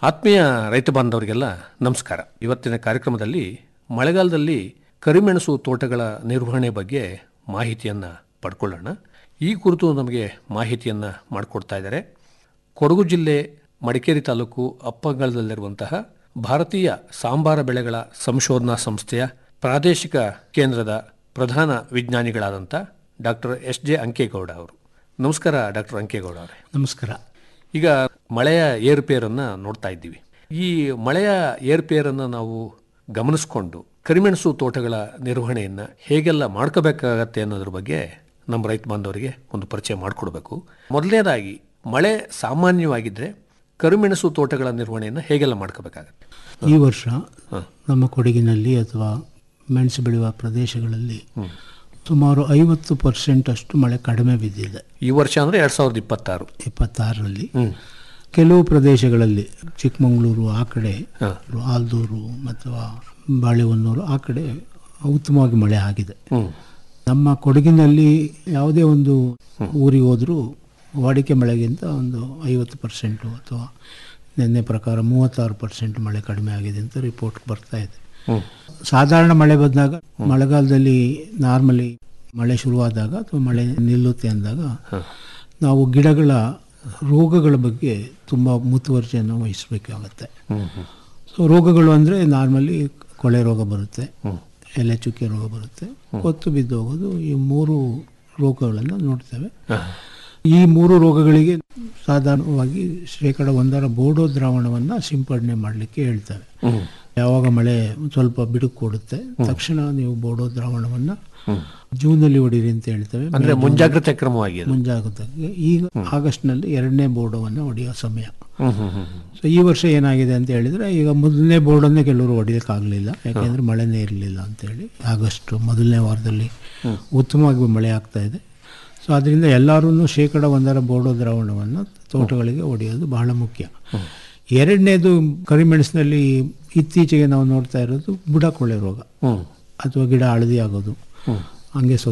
ಆತ್ಮೀಯ ರೈತ ಬಾಂಧವರಿಗೆಲ್ಲ ನಮಸ್ಕಾರ ಇವತ್ತಿನ ಕಾರ್ಯಕ್ರಮದಲ್ಲಿ ಮಳೆಗಾಲದಲ್ಲಿ ಕರಿಮೆಣಸು ತೋಟಗಳ ನಿರ್ವಹಣೆ ಬಗ್ಗೆ ಮಾಹಿತಿಯನ್ನು ಪಡ್ಕೊಳ್ಳೋಣ ಈ ಕುರಿತು ನಮಗೆ ಮಾಹಿತಿಯನ್ನು ಮಾಡಿಕೊಡ್ತಾ ಇದ್ದಾರೆ ಕೊಡಗು ಜಿಲ್ಲೆ ಮಡಿಕೇರಿ ತಾಲೂಕು ಅಪ್ಪಂಗಳದಲ್ಲಿರುವಂತಹ ಭಾರತೀಯ ಸಾಂಬಾರ ಬೆಳೆಗಳ ಸಂಶೋಧನಾ ಸಂಸ್ಥೆಯ ಪ್ರಾದೇಶಿಕ ಕೇಂದ್ರದ ಪ್ರಧಾನ ವಿಜ್ಞಾನಿಗಳಾದಂಥ ಡಾಕ್ಟರ್ ಎಸ್ ಜೆ ಅಂಕೇಗೌಡ ಅವರು ನಮಸ್ಕಾರ ಡಾಕ್ಟರ್ ಅಂಕೇಗೌಡ ಅವರೇ ನಮಸ್ಕಾರ ಈಗ ಮಳೆಯ ಏರುಪೇರನ್ನು ನೋಡ್ತಾ ಇದ್ದೀವಿ ಈ ಮಳೆಯ ಏರುಪೇರನ್ನು ನಾವು ಗಮನಿಸ್ಕೊಂಡು ಕರಿಮೆಣಸು ತೋಟಗಳ ನಿರ್ವಹಣೆಯನ್ನು ಹೇಗೆಲ್ಲ ಮಾಡ್ಕೋಬೇಕಾಗತ್ತೆ ಅನ್ನೋದ್ರ ಬಗ್ಗೆ ನಮ್ಮ ರೈತ ಬಾಂಧವರಿಗೆ ಒಂದು ಪರಿಚಯ ಮಾಡಿಕೊಡ್ಬೇಕು ಮೊದಲನೇದಾಗಿ ಮಳೆ ಸಾಮಾನ್ಯವಾಗಿದ್ದರೆ ಕರಿಮೆಣಸು ತೋಟಗಳ ನಿರ್ವಹಣೆಯನ್ನು ಹೇಗೆಲ್ಲ ಮಾಡ್ಕೋಬೇಕಾಗತ್ತೆ ಈ ವರ್ಷ ನಮ್ಮ ಕೊಡಗಿನಲ್ಲಿ ಅಥವಾ ಮೆಣಸು ಬೆಳೆಯುವ ಪ್ರದೇಶಗಳಲ್ಲಿ ಸುಮಾರು ಐವತ್ತು ಪರ್ಸೆಂಟ್ ಅಷ್ಟು ಮಳೆ ಕಡಿಮೆ ಬಿದ್ದಿದೆ ಈ ವರ್ಷ ಅಂದರೆ ಎರಡು ಸಾವಿರದ ಇಪ್ಪತ್ತಾರು ಇಪ್ಪತ್ತಾರರಲ್ಲಿ ಕೆಲವು ಪ್ರದೇಶಗಳಲ್ಲಿ ಚಿಕ್ಕಮಗಳೂರು ಆ ಕಡೆ ಆಲ್ದೂರು ಅಥವಾ ಬಾಳೆಹೊನ್ನೂರು ಆ ಕಡೆ ಉತ್ತಮವಾಗಿ ಮಳೆ ಆಗಿದೆ ನಮ್ಮ ಕೊಡಗಿನಲ್ಲಿ ಯಾವುದೇ ಒಂದು ಊರಿಗೆ ಹೋದರೂ ವಾಡಿಕೆ ಮಳೆಗಿಂತ ಒಂದು ಐವತ್ತು ಪರ್ಸೆಂಟು ಅಥವಾ ನಿನ್ನೆ ಪ್ರಕಾರ ಮೂವತ್ತಾರು ಪರ್ಸೆಂಟ್ ಮಳೆ ಕಡಿಮೆ ಆಗಿದೆ ಅಂತ ರಿಪೋರ್ಟ್ ಬರ್ತಾ ಇದೆ ಸಾಧಾರಣ ಮಳೆ ಬಂದಾಗ ಮಳೆಗಾಲದಲ್ಲಿ ನಾರ್ಮಲಿ ಮಳೆ ಶುರುವಾದಾಗ ಅಥವಾ ಮಳೆ ನಿಲ್ಲುತ್ತೆ ಅಂದಾಗ ನಾವು ಗಿಡಗಳ ರೋಗಗಳ ಬಗ್ಗೆ ತುಂಬ ಮುತುವರ್ಜಿಯನ್ನು ವಹಿಸಬೇಕಾಗತ್ತೆ ಸೊ ರೋಗಗಳು ಅಂದರೆ ನಾರ್ಮಲಿ ಕೊಳೆ ರೋಗ ಬರುತ್ತೆ ಎಲೆ ಚುಕ್ಕೆ ರೋಗ ಬರುತ್ತೆ ಕೊತ್ತು ಬಿದ್ದು ಹೋಗೋದು ಈ ಮೂರು ರೋಗಗಳನ್ನು ನೋಡ್ತೇವೆ ಈ ಮೂರು ರೋಗಗಳಿಗೆ ಸಾಧಾರಣವಾಗಿ ಶೇಕಡ ಒಂದರ ಬೋಡೋ ದ್ರಾವಣವನ್ನು ಸಿಂಪಡಣೆ ಮಾಡಲಿಕ್ಕೆ ಹೇಳ್ತೇವೆ ಯಾವಾಗ ಮಳೆ ಸ್ವಲ್ಪ ಬಿಡುಕು ಕೊಡುತ್ತೆ ತಕ್ಷಣ ನೀವು ಬೋಡೋ ದ್ರಾವಣವನ್ನು ಜೂನಲ್ಲಿ ಹೊಡೀರಿ ಅಂತ ಹೇಳ್ತೇವೆ ಅಂದರೆ ಮುಂಜಾಗ್ರತೆ ಕ್ರಮವಾಗಿ ಅದು. ಮುಂಜಾಗ್ರತೆ ಈಗ ಆಗಸ್ಟ್ನಲ್ಲಿ ಎರಡನೇ ಬೋರ್ಡವನ್ನು ಹೊಡೆಯೋ ಸಮಯ ಹ್ಮ್ ಹ್ಮ್ ಹ್ಮ್ ಹ್ಮ್. ಸೊ ಈ ವರ್ಷ ಏನಾಗಿದೆ ಅಂತ ಹೇಳಿದ್ರೆ ಈಗ ಮೊದಲನೇ ಬೋರ್ಡನ್ನೇ ಕೆಲವರು ಹೊಡೆಯೋಕ್ಕಾಗಲಿಲ್ಲ ಯಾಕೆಂದ್ರೆ ಮಳೆನೇ ಇರಲಿಲ್ಲ ಅಂತೇಳಿ ಆಗಸ್ಟ್ ಮೊದಲನೇ ವಾರದಲ್ಲಿ ಉತ್ತಮವಾಗಿ ಮಳೆ ಆಗ್ತಾ ಇದೆ ಸೊ ಅದರಿಂದ ಎಲ್ಲರೂ ಶೇಕಡ ಒಂದರ ಬೋರ್ಡೋ ದ್ರಾವಣವನ್ನು ತೋಟಗಳಿಗೆ ಹೊಡೆಯೋದು ಬಹಳ ಮುಖ್ಯ ಎರಡನೇದು ಕರಿಮೆಣಸಿನಲ್ಲಿ ಇತ್ತೀಚೆಗೆ ನಾವು ನೋಡ್ತಾ ಇರೋದು ಬುಡ ಕೊಳೆ ರೋಗ ಹ್ಮ್ ಅಥವಾ ಗಿಡ ಹಳದಿ ಆಗೋದು ಹಂಗೆ